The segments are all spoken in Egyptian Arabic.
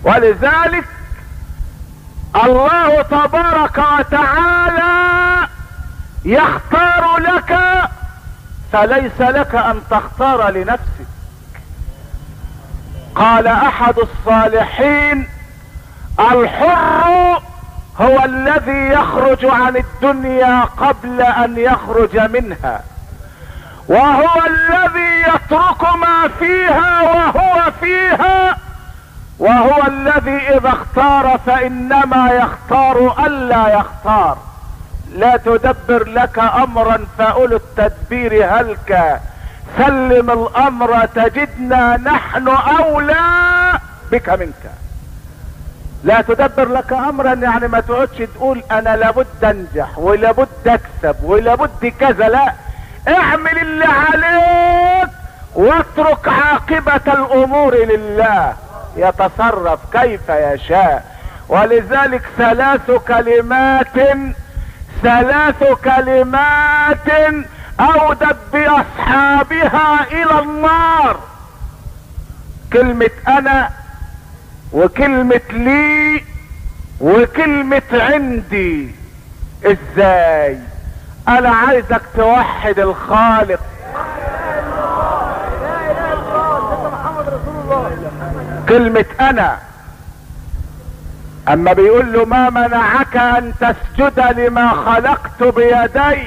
ولذلك الله تبارك وتعالى يختار لك فليس لك ان تختار لنفسك قال احد الصالحين الحر هو الذي يخرج عن الدنيا قبل ان يخرج منها وهو الذي يترك ما فيها وهو فيها وهو الذي اذا اختار فانما يختار الا يختار لا تدبر لك امرا فاولو التدبير هلك سلم الامر تجدنا نحن اولى بك منك لا تدبر لك امرا يعني ما تقعدش تقول انا لابد انجح ولابد اكسب ولابد كذا لا اعمل اللي عليك واترك عاقبة الامور لله يتصرف كيف يشاء ولذلك ثلاث كلمات ثلاث كلمات اودت باصحابها الى النار كلمة انا وكلمة لي وكلمة عندي ازاي انا عايزك توحد الخالق كلمة انا اما بيقول له ما منعك ان تسجد لما خلقت بيدي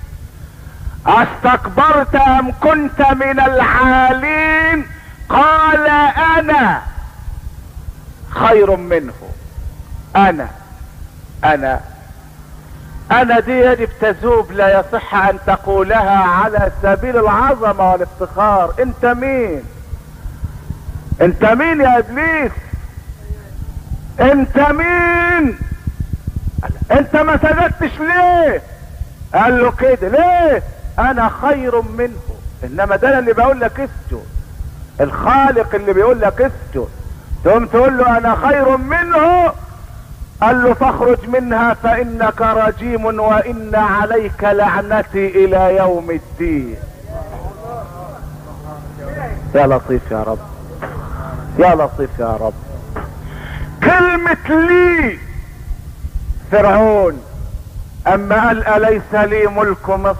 استكبرت ام كنت من العالين قال انا خير منه انا انا انا دي يجب تذوب لا يصح ان تقولها على سبيل العظمة والافتخار انت مين انت مين يا ابليس انت مين انت ما سجدتش ليه قال له كده ليه انا خير منه انما ده اللي بقول لك اسجد الخالق اللي بيقول لك اسجد تقوم تقول له انا خير منه قال له فاخرج منها فانك رجيم وان عليك لعنتي الى يوم الدين يا لطيف يا رب يا لطيف يا رب كلمة لي فرعون اما قال اليس لي ملك مصر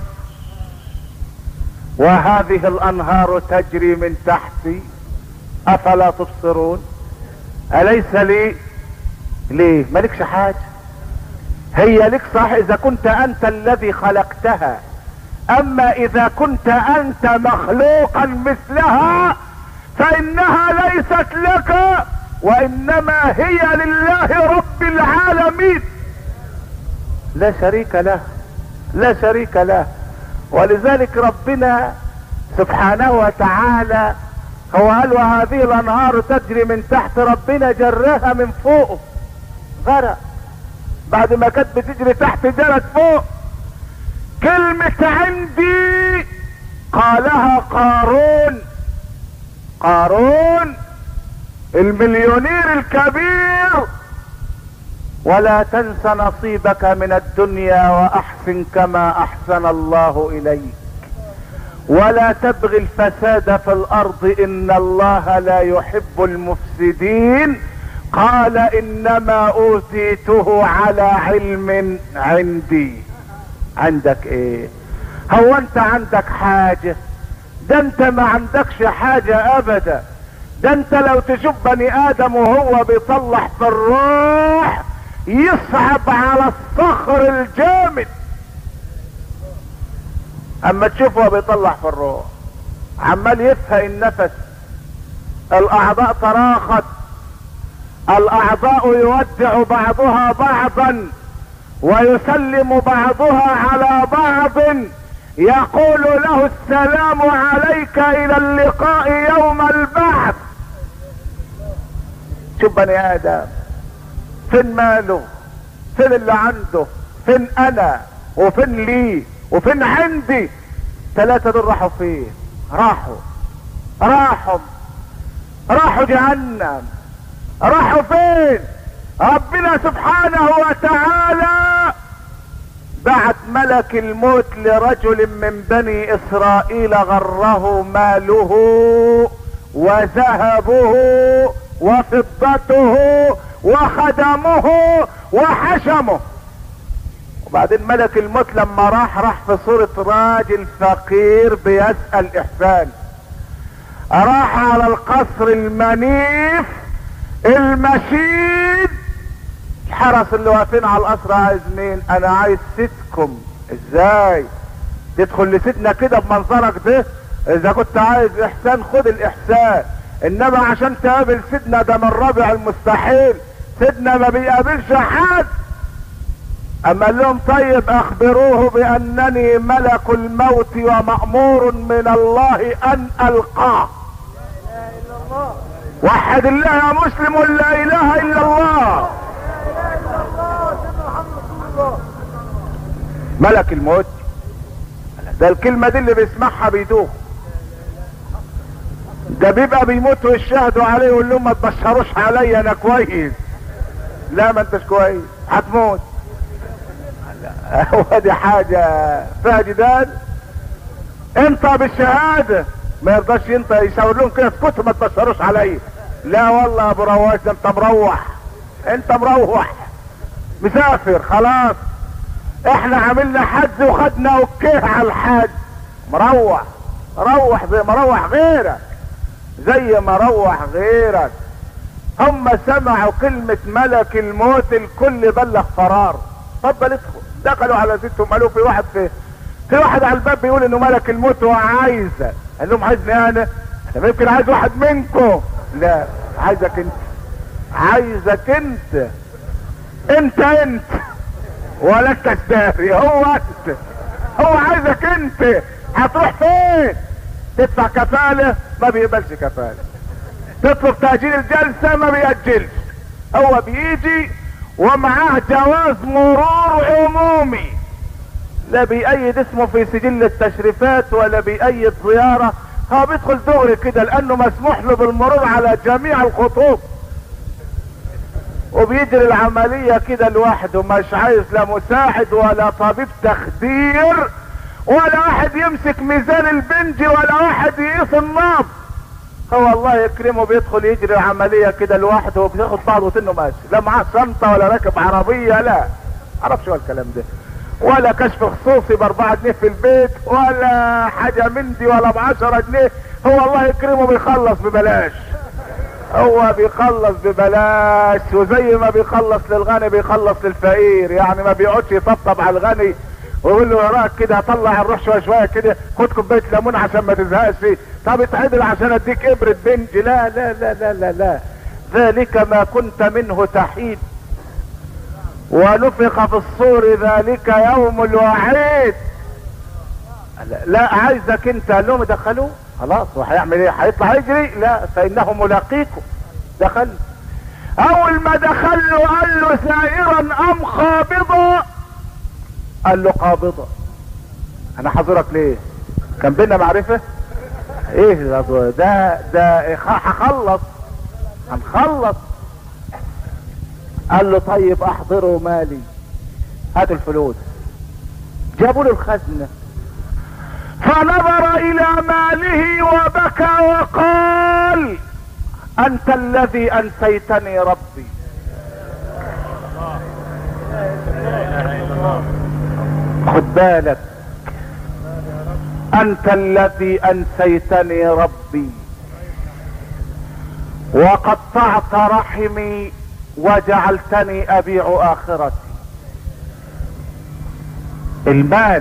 وهذه الانهار تجري من تحتي افلا تبصرون اليس لي ليه مالكش حاجة هي لك صح اذا كنت انت الذي خلقتها اما اذا كنت انت مخلوقا مثلها فانها ليست لك وانما هي لله رب العالمين لا شريك له لا شريك له ولذلك ربنا سبحانه وتعالى هو قال وهذه الانهار تجري من تحت ربنا جراها من فوقه غرق بعد ما كانت بتجري تحت جرت فوق كلمة عندي قالها قارون قارون المليونير الكبير ولا تنس نصيبك من الدنيا واحسن كما احسن الله اليك ولا تبغي الفساد في الارض ان الله لا يحب المفسدين قال انما اوتيته على علم عندي عندك ايه هو انت عندك حاجة ده انت ما عندكش حاجة ابدا ده انت لو تشوف بني ادم وهو بيصلح في الروح يصعب على الصخر الجامد اما تشوفه بيطلع في الروح عمال يفهق النفس الاعضاء تراخت الاعضاء يودع بعضها بعضا ويسلم بعضها على بعض يقول له السلام عليك الى اللقاء يوم البعث شوف بني ادم فين ماله فين اللي عنده فين انا وفين لي وفين عندي ثلاثة دول راحوا فين راحوا راحوا راحوا جهنم راحوا فين ربنا سبحانه وتعالى بعت ملك الموت لرجل من بني اسرائيل غره ماله وذهبه وفضته وخدمه وحشمه وبعدين ملك الموت لما راح راح في صورة راجل فقير بيسأل احسان راح على القصر المنيف المشيد الحرس اللي واقفين على القصر عايز مين انا عايز ستكم ازاي تدخل لسيدنا كده بمنظرك ده اذا كنت عايز احسان خد الاحسان انما عشان تقابل سيدنا ده من رابع المستحيل سيدنا ما بيقابلش حد اما قال لهم طيب اخبروه بانني ملك الموت ومأمور من الله ان القاه وحد الله يا مسلم لا اله الا الله ملك الموت ده الكلمة دي اللي بيسمعها بيدوخ ده بيبقى بيموت ويشهدوا عليه ويقول لهم ما تبشروش عليا انا كويس لا ما انتش كويس هتموت هو دي حاجة فيها جدال انت بالشهادة ما يرضاش انت يشاور لهم كده اسكتوا ما تبشروش عليا لا والله يا ابو رواش ده انت مروح انت مروح مسافر خلاص احنا عملنا حج وخدنا اوكيه على الحج مروح روح زي ما روح غيرك زي ما روح غيرك هم سمعوا كلمة ملك الموت الكل بلغ فرار اتفضل ادخل دخلوا على ستهم قالوا في واحد في في واحد على الباب بيقول انه ملك الموت وعايزه قال لهم عايزني انا انا يمكن عايز واحد منكم لا عايزك انت عايزك انت انت انت ولا انت تداري هو انت هو عايزك انت هتروح فين تدفع كفالة ما بيقبلش كفالة تطلب تأجيل الجلسة ما بيأجلش هو بيجي ومعاه جواز مرور عمومي لا بيأيد اسمه في سجل التشريفات ولا بيأيد زيارة هو بيدخل دغري كده لانه مسموح له بالمرور على جميع الخطوط وبيجري العملية كده لوحده مش عايز لا مساعد ولا طبيب تخدير ولا واحد يمسك ميزان البنج ولا واحد يقيس النبض هو الله يكرمه بيدخل يجري العملية كده لوحده وبياخد بعضه وسنه ماشي لا معاه شنطة ولا راكب عربية لا معرفش هو الكلام ده ولا كشف خصوصي باربعة جنيه في البيت ولا حاجة من دي ولا بعشرة جنيه هو الله يكرمه بيخلص ببلاش هو بيخلص ببلاش وزي ما بيخلص للغني بيخلص للفقير يعني ما بيقعدش يطبطب على الغني ويقول له وراك كده طلع الروح شويه شويه كده خد كوبايه ليمون عشان ما تزهقش طب اتعدل عشان اديك ابره بنج لا لا لا لا لا لا ذلك ما كنت منه تحيد ونفخ في الصور ذلك يوم الوعيد لا, لا عايزك انت قال لهم دخلوه خلاص وهيعمل ايه هيطلع يجري لا فانه ملاقيكم دخل اول ما دخل له قال له سائرا ام خابضا قال له قابضة انا حاضرك ليه كان بينا معرفة ايه ده ده, ده هخلص هنخلص قال له طيب احضروا مالي هاتوا الفلوس جابوا له الخزنة فنظر الى ماله وبكى وقال انت الذي انسيتني ربي خد بالك انت الذي انسيتني ربي وقطعت رحمي وجعلتني ابيع اخرتي المال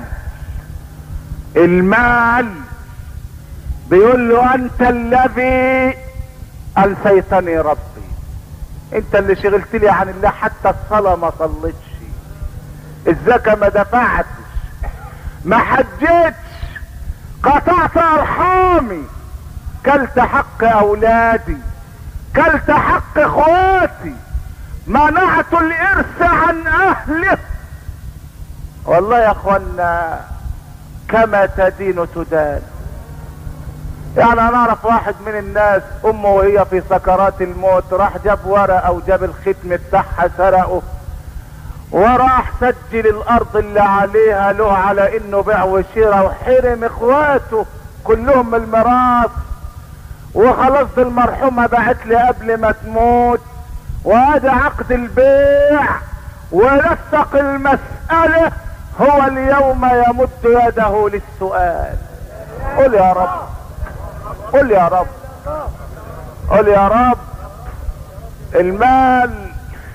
المال بيقول له انت الذي انسيتني ربي انت اللي شغلت لي عن الله حتى الصلاة ما صليتش الزكاة ما دفعتش ما حجتش قطعت ارحامي كلت حق اولادي كلت حق اخواتي منعت الارث عن اهله والله يا اخوانا كما تدين تدان يعني انا اعرف واحد من الناس امه وهي في سكرات الموت راح جاب ورقه او جاب الختم بتاعها سرقه وراح سجل الارض اللي عليها له على انه بيع وشراء وحرم اخواته كلهم من الميراث وخلاص دي المرحومة بعت لي قبل ما تموت وادي عقد البيع ونسق المسألة هو اليوم يمد يده للسؤال قل يا رب قل يا رب قل يا رب المال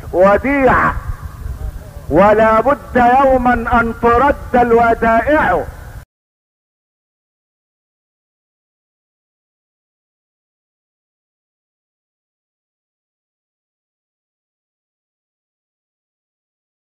وديعة ولا بد يوما ان ترد الودائع